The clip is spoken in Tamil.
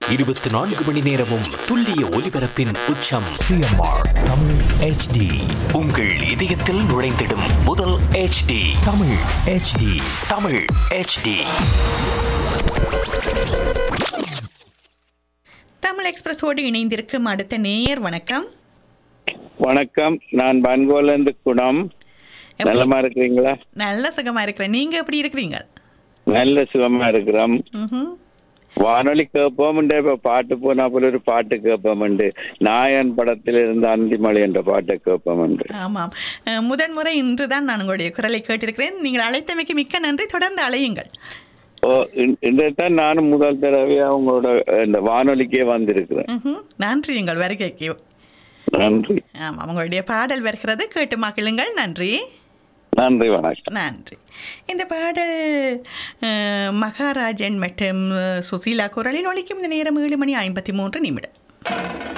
இருபத்தி நான்கு மணி நேரமும் துல்லிய ஒலிபரப்பின் உச்சம் சிஎம்ஆர் தமிழ் ஹெச்டி உங்கள் இதயத்தில் நுழைந்திடும் முதல் HD Tamil HD Tamil HD Tamil எக்ஸ்பிரஸோடு இணைந்திருக்கும் அடுத்த நேயர் வணக்கம் வணக்கம் நான் பன்கோலேருந்து குணம் எப்படி- நலமா இருக்கிறீங்களா நல்ல சுகமா இருக்கிறேன் நீங்க எப்படி இருக்கிறீங்க நல்ல சுகமா இருக்கிறோம் ம்ஹும். வானொலி கேட்போம் இப்ப பாட்டு போனா போல ஒரு பாட்டு கேட்போம் நாயன் படத்தில் இருந்த அந்திமலை என்ற பாட்டை கேட்போம் ஆமாம் அஹ், முதன் முறை இன்றுதான் நான் உங்களுடைய குரலை கேட்டிருக்கிறேன் நீங்கள் அழைத்தமைக்கு மிக்க நன்றி தொடர்ந்து அழையுங்கள் ஓ இன்றைத்தான் நானும் முதல் தடவையா உங்களோட இந்த வானொலிக்கே வந்திருக்கிறேன் ம்ஹும். நன்றி உங்கள் வருகைக்கு நன்றி ஆமாம் உங்களுடைய பாடல் வருகிறது கேட்டு மகிழுங்கள் நன்றி நன்றி வணக்கம் நன்றி இந்த பாடல் அஹ், மகாராஜன் மற்றும் அஹ், சுசீலா குரலில் ஒலிக்கும் இந்த நேரம் ஏழு மணி ஐம்பத்தி மூன்று நிமிடம்